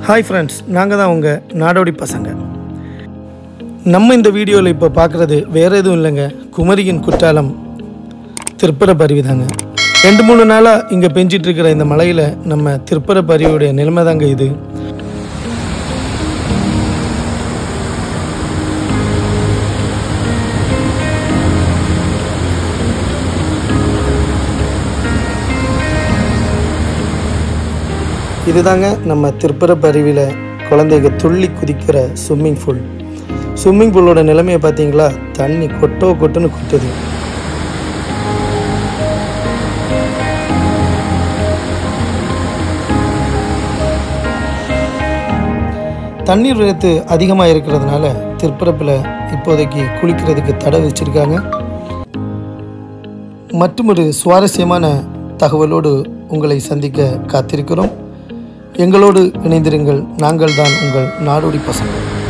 hi friends நாங்கள் தான் உங்கள் நாடோடி பசங்க நம்ம இந்த வீடியோவில் இப்போ பார்க்குறது வேறு எதுவும் இல்லைங்க குமரியின் குற்றாலம் திருப்பரப்பருவி தாங்க ரெண்டு மூணு நாளாக இங்கே பெஞ்சிட்டு இருக்கிற இந்த மலையில் நம்ம திருப்பரப்பருவியுடைய நிலைமை தாங்க இது இதுதாங்க நம்ம திருப்பரப்பருவியில் குழந்தைங்க துள்ளி குதிக்கிற ஸ்விம்மிங் பூல் ஸ்விம்மிங் பூலோட நிலைமையை பார்த்தீங்களா தண்ணி கொட்டோ கொட்டுன்னு கொட்டுது தண்ணீர் வரத்து அதிகமாக இருக்கிறதுனால திருப்பரப்பில் இப்போதைக்கு குளிக்கிறதுக்கு தடை வச்சுருக்காங்க மற்றும் ஒரு சுவாரஸ்யமான தகவலோடு உங்களை சந்திக்க காத்திருக்கிறோம் எங்களோடு இணைந்திருங்கள் நாங்கள் தான் உங்கள் நாடோடி பசங்க